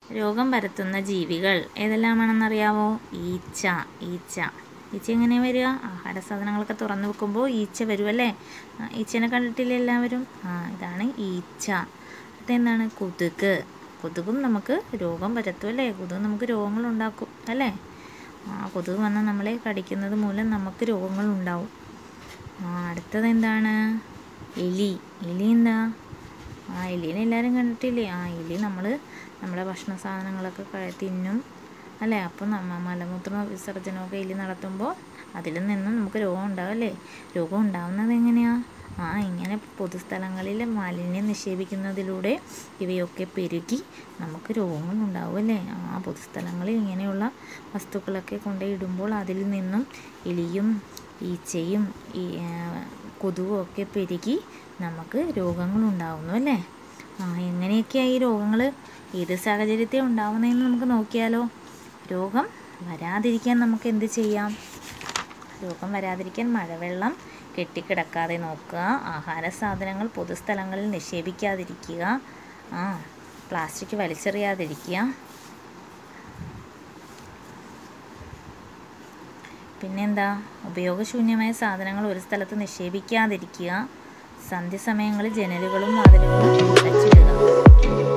രോഗം പരത്തുന്ന ജീവികൾ ഏതെല്ലാമാണെന്നറിയാവോ ഈച്ച ഈച്ച ഈച്ച എങ്ങനെ വരിക ആഹാര സാധനങ്ങളൊക്കെ തുറന്നു വെക്കുമ്പോൾ ഈച്ച വരുമല്ലേ ആ, ഈച്ചനെ കണ്ടിട്ടില്ലേ എല്ലാവരും ആ ഇതാണ് ഈച്ച അടുത്ത എന്താണ് കൊതുക് കൊതുകും നമുക്ക് രോഗം പരത്തും അല്ലേ കൊതുക് നമുക്ക് രോഗങ്ങൾ ഉണ്ടാക്കും അല്ലേ ആ കൊതുക് വന്ന് നമ്മളെ കടിക്കുന്നത് മൂലം നമുക്ക് രോഗങ്ങൾ ഉണ്ടാവും ആ അടുത്തത് എന്താണ് എലി എലി എന്താ ആ എലീനെ എല്ലാവരും കണ്ടിട്ടില്ലേ ആ എലി നമ്മൾ നമ്മുടെ ഭക്ഷണ സാധനങ്ങളൊക്കെ കഴി തിന്നും അല്ലേ അപ്പം നമ്മ മലമൂത്ര വിസർജനമൊക്കെ എലി നടത്തുമ്പോൾ അതിൽ നിന്നും നമുക്ക് രോഗം ഉണ്ടാവും അല്ലേ രോഗം ഉണ്ടാവുന്നത് എങ്ങനെയാണ് ആ ഇങ്ങനെ പൊതുസ്ഥലങ്ങളിൽ മാലിന്യം നിക്ഷേപിക്കുന്നതിലൂടെ ഇവയൊക്കെ പെരുകി നമുക്ക് രോഗങ്ങൾ ഉണ്ടാവും അല്ലേ ആ പൊതുസ്ഥലങ്ങളിൽ ഇങ്ങനെയുള്ള വസ്തുക്കളൊക്കെ കൊണ്ടുപോയി ഇടുമ്പോൾ അതിൽ നിന്നും എലിയും ഈച്ചയും ഈ ആ, കൊതുകും ഒക്കെ പെരുകി നമുക്ക് രോഗങ്ങൾ ഉണ്ടാവുന്നു അല്ലേ ആ എങ്ങനെയൊക്കെയാണ് ഈ രോഗങ്ങൾ ഏത് സാഹചര്യത്തിൽ ഉണ്ടാവുന്നതെന്ന് നമുക്ക് നോക്കിയാലോ രോഗം വരാതിരിക്കാൻ നമുക്ക് എന്ത് ചെയ്യാം രോഗം വരാതിരിക്കാൻ മഴവെള്ളം കെട്ടിക്കിടക്കാതെ നോക്കുക ആഹാര സാധനങ്ങൾ പൊതുസ്ഥലങ്ങളിൽ നിക്ഷേപിക്കാതിരിക്കുക ആ പ്ലാസ്റ്റിക് വലിച്ചെറിയാതിരിക്കുക പിന്നെന്താ ഉപയോഗശൂന്യമായ സാധനങ്ങൾ ഒരു സ്ഥലത്ത് നിക്ഷേപിക്കാതിരിക്കുക സന്ധ്യസമയങ്ങളിൽ ജനലുകളും വാതിലുകളും അടച്ചിടുക